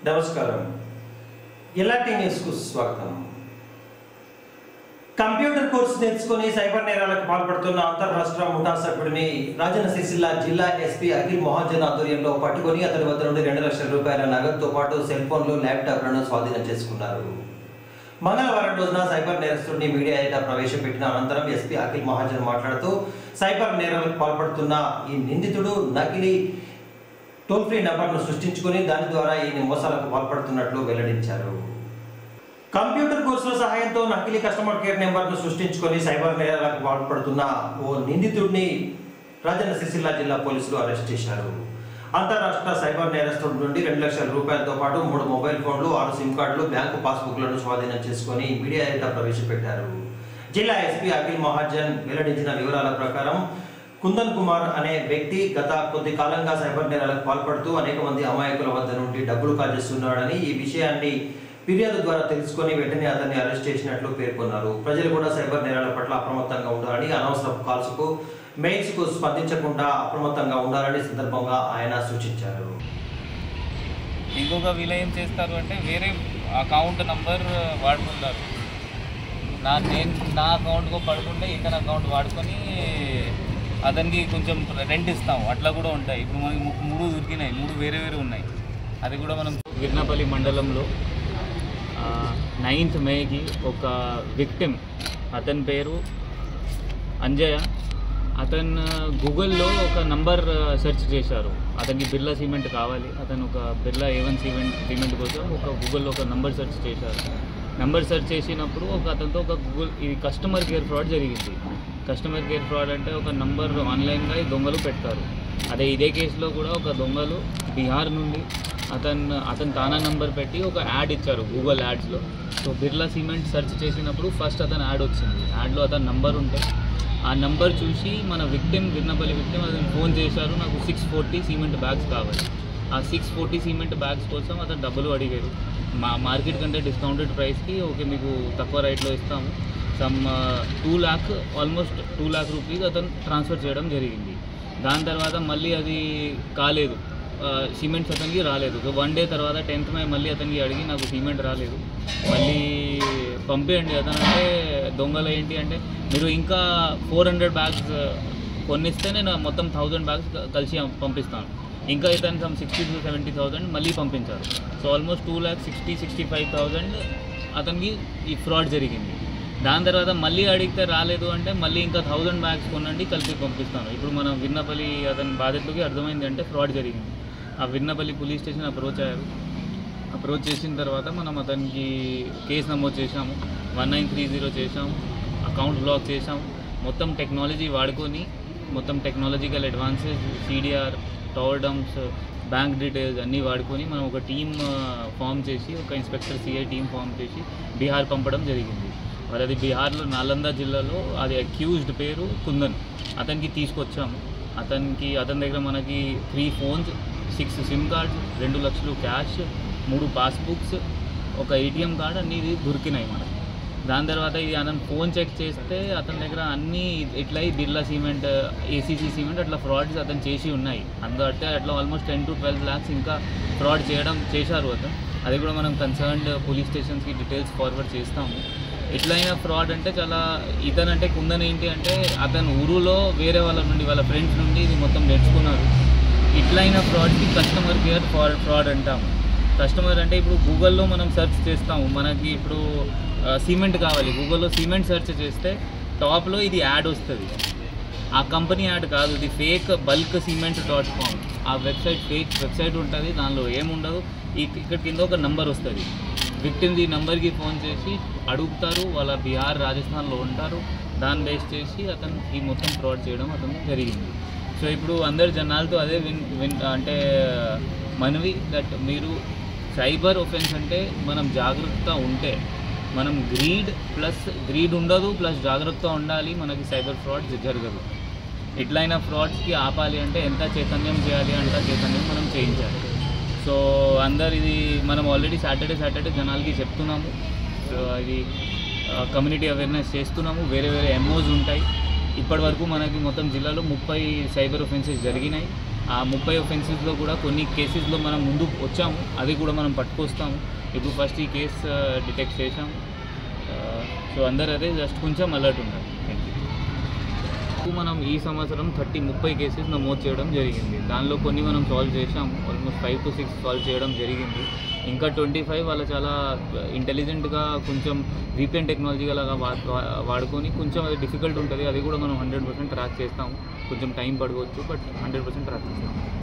నమస్కారం ఎలాంటి న్యూస్కు స్వాగతం కంప్యూటర్ కోర్సు నేర్చుకుని సైబర్ నేరాలకు పాల్పడుతున్న అంతర్రాష్ట్ర ముఠా సభ్యుడిని రాజన్న సిరిసిల్ల జిల్లా ఎస్పీ అఖిల్ మహాజన్ ఆధ్వర్యంలో పట్టుకొని అతని వద్ద నుండి రెండు లక్షల రూపాయల నగదుతో పాటు సెల్ ఫోన్లు ల్యాప్టాప్లను స్వాధీనం చేసుకున్నారు మంగళవారం రోజున సైబర్ నేరస్తుడిని మీడియా ఎదుట ప్రవేశపెట్టిన అనంతరం ఎస్పీ అఖిల్ మహాజన్ మాట్లాడుతూ సైబర్ నేరాలకు పాల్పడుతున్న ఈ నిందితుడు నకిలీ టోల్ ఫ్రీ నంబర్ను సృష్టించుకుని దాని ద్వారా ఈ మోసాలకు పాల్పడుతున్నట్లు వెల్లడించారు కంప్యూటర్ కోర్సుల సహాయంతో నకిలీ కస్టమర్ కేర్ నెంబర్ను సృష్టించుకొని సైబర్ నేరాలకు పాల్పడుతున్న ఓ నిందితుడిని రాజన్న సిరిసిల్ల జిల్లా పోలీసులు అరెస్ట్ చేశారు అంతరాష్ట్ర సైబర్ నేరస్తుడి నుండి రెండు లక్షల రూపాయలతో పాటు మూడు మొబైల్ ఫోన్లు ఆరు సిమ్ కార్డులు బ్యాంకు పాస్బుక్లను స్వాధీనం చేసుకొని మీడియా ఎదుట ప్రవేశపెట్టారు జిల్లా ఎస్పీ అఖిల్ మహాజన్ వెల్లడించిన వివరాల ప్రకారం కుందన్ కుమార్ అనే వ్యక్తి గత కొద్ది కాలంగా సైబర్ నేరాలకు పాల్పడుతూ అనేక మంది అమాయకుల వద్ద నుండి డబ్బులు కాజేస్తున్నాడని ఈ విషయాన్ని ఫిర్యాదు ద్వారా తెలుసుకొని వెంటనే అతన్ని అరెస్ట్ చేసినట్లు పేర్కొన్నారు ప్రజలు కూడా సైబర్ నేరాల పట్ల అప్రమత్తంగా ఉండాలని అనవసరపు కాల్స్కు మెయిల్స్కు స్పందించకుండా అప్రమత్తంగా ఉండాలని సందర్భంగా ఆయన సూచించారు ఇంకొక వీళ్ళు ఏం చేస్తారు అంటే వేరే అకౌంట్ నంబర్ వాడుకుంటారు నా నేను నా అకౌంట్కు పడుకుంటే ఇతని అకౌంట్ వాడుకొని అతనికి కొంచెం రెంట్ ఇస్తాం అట్లా కూడా ఉంటాయి ఇప్పుడు మనకి ము- మూడు దొరికినాయి మూడు వేరే వేరే ఉన్నాయి అది కూడా మనం గిర్నపల్లి మండలంలో నైన్త్ మేకి ఒక విక్టిమ్ అతని పేరు అంజయ్య అతను గూగుల్లో ఒక నంబర్ సెర్చ్ చేశారు అతనికి బిర్లా సిమెంట్ కావాలి అతను ఒక బిర్లా ఏవన్ సిమెంట్ సిమెంట్ కోసం ఒక గూగుల్లో ఒక నంబర్ సెర్చ్ చేశారు నంబర్ సెర్చ్ చేసినప్పుడు ఒక అతనితో ఒక గూగుల్ ఇది కస్టమర్ కేర్ ఫ్రాడ్ జరిగింది కస్టమర్ కేర్ ఫ్రాడ్ అంటే ఒక నంబర్ ఆన్లైన్గా ఈ దొంగలు పెడతారు అదే ఇదే కేసులో కూడా ఒక దొంగలు బీహార్ నుండి అతను అతను తానా నంబర్ పెట్టి ఒక యాడ్ ఇచ్చారు గూగుల్ యాడ్స్లో సో బిర్లా సిమెంట్ సెర్చ్ చేసినప్పుడు ఫస్ట్ అతను యాడ్ వచ్చింది యాడ్లో అతని నంబర్ ఉంటే ఆ నంబర్ చూసి మన విక్టిమ్ విన్నపల్లి విక్టిమ్ అతను ఫోన్ చేశారు నాకు సిక్స్ ఫోర్టీ సిమెంట్ బ్యాగ్స్ కావాలి ఆ సిక్స్ ఫోర్టీ సిమెంట్ బ్యాగ్స్ కోసం అతను డబ్బులు అడిగారు మా మార్కెట్ కంటే డిస్కౌంటెడ్ ప్రైస్కి ఓకే మీకు తక్కువ రేట్లో ఇస్తాము some two lakh almost two lakh rupees అతను ట్రాన్స్ఫర్ చేయడం జరిగింది దాని తర్వాత మళ్ళీ అది కాలేదు సిమెంట్స్ అతనికి రాలేదు సో వన్ డే తర్వాత టెన్త్ మే మళ్ళీ అతనికి అడిగి నాకు సిమెంట్ రాలేదు మళ్ళీ పంపేయండి అతను అంటే దొంగలు ఏంటి అంటే మీరు ఇంకా ఫోర్ హండ్రెడ్ బ్యాగ్స్ కొన్నిస్తే నేను మొత్తం థౌజండ్ బ్యాగ్స్ కలిసి పంపిస్తాను ఇంకా ఇతను some sixty to seventy thousand మళ్ళీ పంపించారు so almost two lakh sixty sixty five thousand అతనికి ఈ ఫ్రాడ్ జరిగింది దాని తర్వాత మళ్ళీ అడిగితే రాలేదు అంటే మళ్ళీ ఇంకా థౌజండ్ బ్యాగ్స్ కొనండి కలిపి పంపిస్తాను ఇప్పుడు మనం విన్నపల్లి అతని బాధితులకి అర్థమైంది అంటే ఫ్రాడ్ జరిగింది ఆ విన్నపల్లి పోలీస్ స్టేషన్ అప్రోచ్ అయ్యారు అప్రోచ్ చేసిన తర్వాత మనం అతనికి కేసు నమోదు చేశాము వన్ నైన్ త్రీ జీరో చేశాము అకౌంట్ బ్లాక్ చేశాము మొత్తం టెక్నాలజీ వాడుకొని మొత్తం technological advances CDR tower dumps bank details అన్నీ వాడుకొని మనం ఒక టీమ్ ఫామ్ చేసి ఒక ఇన్స్పెక్టర్ సిఐ టీం ఫామ్ చేసి బీహార్ పంపడం జరిగింది మరి అది బీహార్లో నాలందా జిల్లాలో అది అక్యూజ్డ్ పేరు కుందన్ అతనికి తీసుకొచ్చాము అతనికి అతని దగ్గర మనకి three phones six SIM cards రెండు లక్షలు క్యాష్ మూడు పాస్బుక్స్ ఒక ఏటీఎం కార్డ్ అన్నీ ఇది దొరికినాయి మనకి దాని తర్వాత ఇది అతను ఫోన్ చెక్ చేస్తే అతని దగ్గర అన్నీ ఇట్లా ఈ బిర్లా సిమెంట్ ఏసీసీ సిమెంట్ అట్లా ఫ్రాడ్స్ అతను చేసి ఉన్నాయి అందులో అంటే అట్లా almost ten to twelve lakhs ఇంకా ఫ్రాడ్ చేయడం చేశారు అతను అది కూడా మనం కన్సర్న్డ్ పోలీస్ స్టేషన్స్కి డీటెయిల్స్ ఫార్వర్డ్ చేస్తాము ఎట్లయినా ఫ్రాడ్ అంటే చాలా ఇతను అంటే కుందన్ ఏంటి అంటే అతను ఊరులో వేరే వాళ్ళ నుండి వాళ్ళ ఫ్రెండ్స్ నుండి ఇది మొత్తం నేర్చుకున్నారు ఇట్లయిన ఫ్రాడ్కి కస్టమర్ కేర్ ఫ్రాడ్ ఫ్రాడ్ అంటాము కస్టమర్ అంటే ఇప్పుడు గూగుల్లో మనం సెర్చ్ చేస్తాము మనకి ఇప్పుడు సిమెంట్ కావాలి గూగుల్లో సిమెంట్ సెర్చ్ చేస్తే టాప్లో ఇది యాడ్ వస్తుంది ఆ కంపెనీ యాడ్ కాదు ఇది fake bulk cement dot com ఆ వెబ్సైట్ ఫేక్ వెబ్సైట్ ఉంటుంది దానిలో ఏముండదు ఈ ఇక్కడ కింద ఒక నంబర్ వస్తుంది విక్టిమ్ ఈ నెంబర్కి ఫోన్ చేసి అడుగుతారు వాళ్ళ బీహార్ రాజస్థాన్లో ఉంటారు దాన్ని బేస్ చేసి అతను ఈ మొత్తం ఫ్రాడ్ చేయడం అతను జరిగింది సో ఇప్పుడు అందరు జనాలతో అదే విన్ విన్ అంటే మనవి దట్ మీరు సైబర్ ఒఫెన్స్ అంటే మనం జాగ్రత్త ఉంటే మనం గ్రీడ్ ప్లస్ గ్రీడ్ ఉండదు ప్లస్ జాగ్రత్త ఉండాలి మనకి సైబర్ ఫ్రాడ్ జరగదు ఎట్లయినా ఫ్రాడ్స్కి ఆపాలి అంటే ఎంత చైతన్యం చేయాలి అంత చైతన్యం మనం చేయించాలి సో అందరు ఇది మనం ఆల్రెడీ సాటర్డే సాటర్డే జనాలకి చెప్తున్నాము సో ఇది కమ్యూనిటీ అవేర్నెస్ చేస్తున్నాము వేరే వేరే ఎంఓస్ ఉంటాయి ఇప్పటి వరకు మనకి మొత్తం జిల్లాలో ముప్పై సైబర్ ఒఫెన్సెస్ జరిగినాయి ఆ ముప్పై ఒఫెన్సెస్లో కూడా కొన్ని కేసెస్లో మనం ముందు వచ్చాము అది కూడా మనం పట్టుకొస్తాము ఇప్పుడు ఫస్ట్ ఈ కేసు డిటెక్ట్ చేసాము సో అందరూ అదే జస్ట్ కొంచెం అలర్ట్ ఉండాలి థ్యాంక్ యూ మనం ఈ సంవత్సరం థర్టీ ముప్పై కేసెస్ నమోదు చేయడం జరిగింది దానిలో కొన్ని మనం సాల్వ్ చేసాము almost five to six solve చేయడం జరిగింది ఇంకా ట్వంటీ ఫైవ్ వాళ్ళు చాలా ఇంటెలిజెంట్గా కొంచెం వీపీఎన్ టెక్నాలజీ అలాగా వా వా- వాడుకొని కొంచెం అది డిఫికల్ట్ ఉంటుంది అది కూడా మనం హండ్రెడ్ పర్సెంట్ ట్రాక్ చేస్తాము కొంచెం టైం పడవచ్చు బట్ హండ్రెడ్ పర్సెంట్ ట్రాక్ చేస్తాము